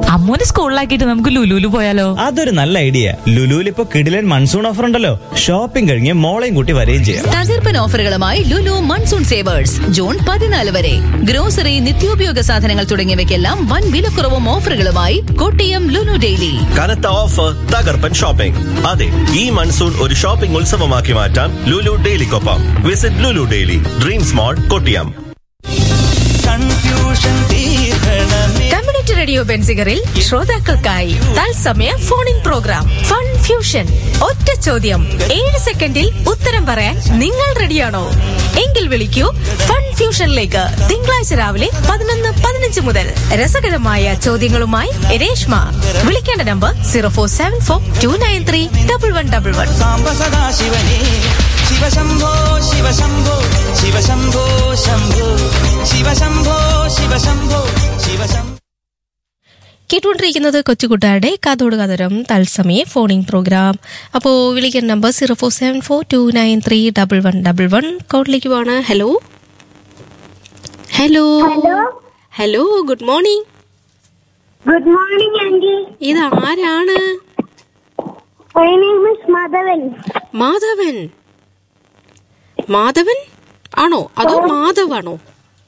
അമ്മൂന് സ്കൂളിലാക്കിയിട്ട് നമുക്ക് ലുലുലു പോയാലോ അതൊരു നല്ല ഐഡിയ ലുലുവിൽ ഇപ്പൊ കിടിലൻ മൺസൂൺ ഓഫർ ഉണ്ടല്ലോ ഷോപ്പിംഗ് കഴിഞ്ഞ് മോളെയും കൂട്ടി വരികയും ചെയ്യാം തകർപ്പൻ ഓഫറുകളുമായി ലുലു മൺസൂൺ സേവേഴ്സ് ജൂൺ പതിനാല് വരെ ഗ്രോസറി നിത്യോപയോഗ സാധനങ്ങൾ തുടങ്ങിയവയ്ക്കെല്ലാം വൻ വിലക്കുറവും ഓഫറുകളുമായി കോട്ടയം ലുലു ഡെയിലി കനത്ത ഓഫർ തകർപ്പൻ ഷോപ്പിംഗ് അതെ ഈ മൺസൂൺ ഒരു ഷോപ്പിംഗ് ഉത്സവമാക്കി മാറ്റാം ലുലു ഡെയിലിക്കൊപ്പം visit Lulu daily dream small Kottiyam confusion തീർക്കണമേ കമ്മ്യൂണിറ്റി റേഡിയോ ബെൻസിഗറിൽ ശ്രോതാക്കൾക്കായി തത്സമയ phone in program fun fusion ഒറ്റ ചോദ്യം ഏഴ് സെക്കൻഡിൽ ഉത്തരം പറയാൻ നിങ്ങൾ റെഡിയാണോ എങ്കിൽ വിളിക്കൂ ഫൺ ഫ്യൂഷനിലേക്ക് തിങ്കളാഴ്ച രാവിലെ പതിനൊന്ന് പതിനഞ്ച് മുതൽ രസകരമായ ചോദ്യങ്ങളുമായി രേഷ്മ വിളിക്കേണ്ട number zero four seven four two nine three double one double one സാംബ സദാ ശിവനേ ശിവശംഭോ ശിവശംഭോ ശിവശംഭോ ശംഭോ ശിവശംഭോ ശിവശംഭോ ശിവശംഭോ കേട്ടുകൊണ്ടിരിക്കുന്നത് കൊച്ചുകുട്ടാരുടെ കാതോട് കതരം തത്സമയ ഫോണിംഗ് പ്രോഗ്രാം അപ്പോൾ വിളിക്കുന്ന number zero four seven four two nine three double one double one കോഡിലേക്ക് പോവാണ് hello hello hello good morning good morning aunty ഇത് ആരാണ് my name is Madhavan Madhavan Madhavan ആണോ അതോ മാധവാണോ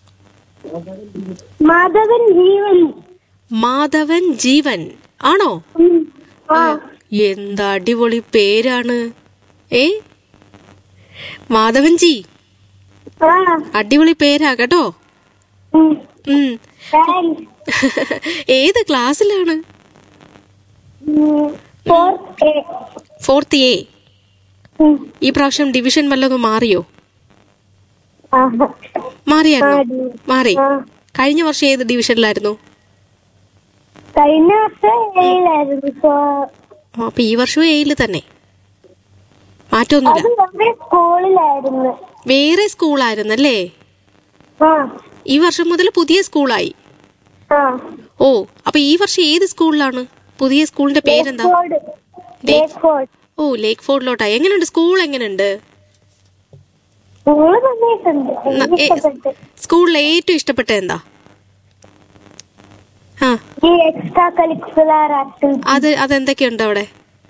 മാധവൻ ജീവൻ മാധവൻ ജീവൻ ആണോ ഉം. ആ, എന്താ അടിപൊളി പേരാണ് ഏ മാധവൻജി ആ, അടിപൊളി പേരാ കേട്ടോ ഉം. ഉം. Thanks. ഏത് ക്ലാസ്സിലാണ് ഉം. Fourth A. ഫോർത്ത് എ ഉം. ഈ പ്രാവശ്യം ഡിവിഷൻ വല്ലതും മാറിയോ ആഹാ. മാറിയായിരുന്നോ മാറി. മാറി ആ. കഴിഞ്ഞ വർഷം ഏത് ഡിവിഷനിലായിരുന്നു കഴിഞ്ഞ വർഷം ഏഴിലായിരുന്നു ഇപ്പൊ ആ, അപ്പൊ ഈ വർഷവും എയിൽ തന്നെ മാറ്റമൊന്നുമില്ല അത് നമ്മുടെ സ്കൂളിലായിരുന്നു വേറെ സ്കൂളായിരുന്നല്ലേ ആ ഈ വർഷം മുതൽ പുതിയ സ്കൂളായി ആ ഓ അപ്പൊ ഈ വർഷം ഏത് സ്കൂളിലാണ് പുതിയ സ്കൂളിന്റെ പേരെന്താ ലേക്ക്ഫോർഡ്. ലേക്ക്ഫോർഡ്. ഓ ലേക്ക് ഫോർട്ടിലോട്ടാ എങ്ങനെയുണ്ട് സ്കൂൾ എങ്ങനെയുണ്ട് സ്കൂള് നന്നായിട്ടുണ്ട് ന- എനിക്ക് ഏ- ഇഷ്ടപ്പെട്ടു സ്കൂളിൽ ഏറ്റവും ഇഷ്ടപ്പെട്ട എന്താ ആ ഈ എക്സ്ട്രാ കരിക്കുലർ ആക്ടിവിറ്റി അത് അതെന്തൊക്കെയുണ്ട് അവിടെ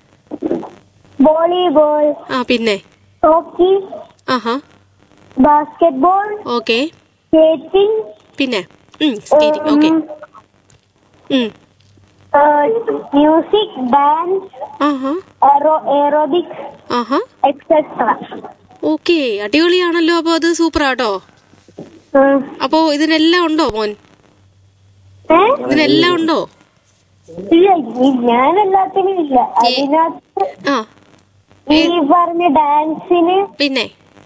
വോളിബോൾ ആ പിന്നെ ഹോക്കി ആഹാ ബാസ്കറ്റ്ബോൾ ഓക്കെ സ്കേറ്റിംഗ് പിന്നെ സ്കേറ്റിംഗ് ഓക്കെ മ്യൂസിക് ഡാൻസ് ആഹാ എറോബിക്സ് ആഹാ എക്സെട്ര ഓക്കെ അടിപൊളിയാണല്ലോ അപ്പൊ അത് സൂപ്പറാട്ടോ അപ്പോ ഇതിനെല്ലാം ഉണ്ടോ മോൻ ഇതിനെല്ലാം ഉണ്ടോ ഇല്ല ഈ- ഞാൻ എല്ലാത്തിനും ഇല്ല അതിനകത്ത് ആ ഈ പറഞ്ഞ ഡാൻസിന് പിന്നെ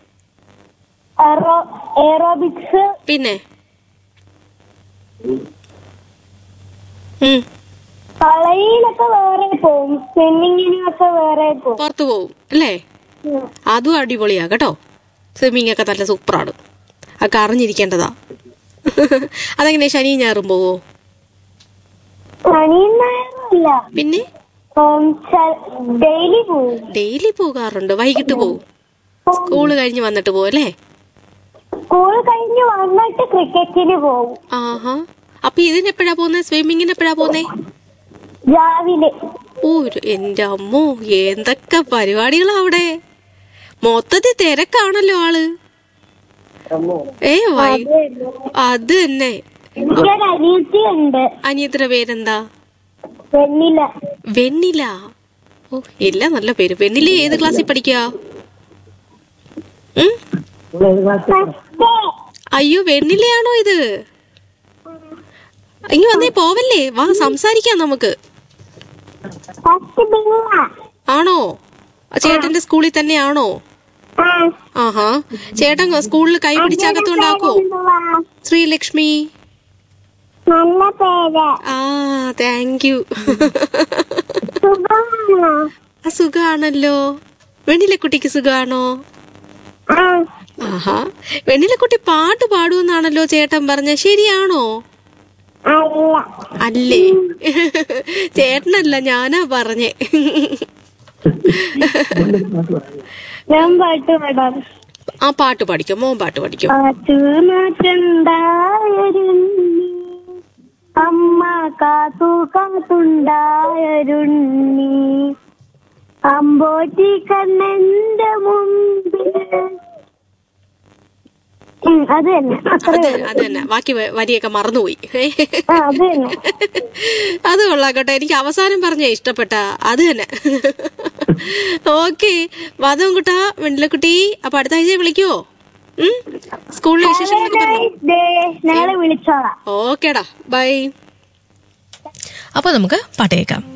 എറോബിക്സ് പിന്നെ ഉം, കളയിലൊക്കെ വേറെ പോവും സ്വിമ്മിങ്ങിനൊക്കെ വേറെ പോവും പുറത്ത് പോവും അല്ലേ ഉം. അതും അടിപൊളിയാ കേട്ടോ സ്വിമ്മിങ് ഒക്കെ നല്ല സൂപ്പറാണ് ഒക്കെ അറിഞ്ഞിരിക്കേണ്ടതാ അതെങ്ങനെ ശനി ഞായറും പോവോ ശനിയും ഞായറുമില്ല പിന്നെ ഡെയിലി പോവും ഡെയിലി പോകാറുണ്ട് വൈകിട്ട് പോവും സ്കൂള് കഴിഞ്ഞ് വന്നിട്ട് പോവും അല്ലേ സ്കൂൾ കഴിഞ്ഞ് വന്നിട്ട് ക്രിക്കറ്റിന് പോവും ആഹാ അപ്പൊ ഇതിന് എപ്പോഴാ പോകുന്നത് സ്വിമ്മിങ്ങിന് എപ്പോഴാ പോകുന്നേ രാവിലെ ഓ എന്റെ അമ്മോ എന്തൊക്കെ പരിപാടികളാ അവിടെ മൊത്തത്തിൽ തിരക്കാണല്ലോ ആള് ഏ വൈ അത് തന്നെ എനിക്കൊരു അനിയത്തി ഉണ്ട് അനിയത്തിന്റെ പേരെന്താ വെണ്ണില വെണ്ണില ഓ എല്ലാം നല്ല പേര് വെണ്ണില ഏത് ക്ലാസ്സിൽ പഠിക്കുക ഉം? അയ്യോ വെണ്ണിലയാണോ ഇത് ഇനി വന്നേ പോവല്ലേ വാ സംസാരിക്കാം നമുക്ക് ഫസ്റ്റ് ബില്ല ആണോ ആ ചേട്ടന്റെ സ്കൂളിൽ തന്നെയാണോ ആഹാ ചേട്ടൻ സ്കൂളിൽ കൈ പിടിച്ചകത്തുണ്ടാക്കോ ശ്രീലക്ഷ്മി നല്ല പേര് ആ താങ്ക് യു സുഖമാണോ ആ സുഖാണല്ലോ വെണ്ണിലക്കുട്ടിക്ക് സുഖാണോ ആ ആഹാ വെണ്ണിലക്കുട്ടി പാട്ട് പാടുമെന്നാണല്ലോ ചേട്ടൻ പറഞ്ഞ ശരിയാണോ അല്ല അല്ലേ ചേട്ടനല്ല ഞാനാ പറഞ്ഞേ ഞാൻ പാട്ട് പാടാം ആ പാട്ട് പഠിക്കും മോൻ പാട്ട് പഠിക്കും പാട്ടു മാറ്റണ്ടായൊരു അമ്മ കാത്തു കാത്തുണ്ടായൊരുണ്ണി അമ്പോറ്റി കണ്ണന്റെ മുമ്പിൽ ഉം, അത് തന്നെ അത്രേ അത് ഉള്ളൂ. അത് തന്നെ ബാക്കി വ- വരിയൊക്കെ മറന്നുപോയി ആ അത് തന്നെ അത് കൊള്ളാം കേട്ടോ എനിക്ക് അവസാനം പറഞ്ഞ ഇഷ്ടപ്പെട്ട അത് തന്നെ ഓക്കെ മാധവൻകുട്ട വെണ്ടിലക്കുട്ടി അപ്പൊ അടുത്ത ആഴ്ച വിളിക്കുവോ ഉം? സ്കൂളിലെ വിശേഷങ്ങളൊക്കെ പറഞ്ഞു ദേ, ഞങ്ങളെ വിളിച്ചോളാം ഓക്കേടാ ബൈ അപ്പൊ നമുക്ക് പാട്ട് കേൾക്കാം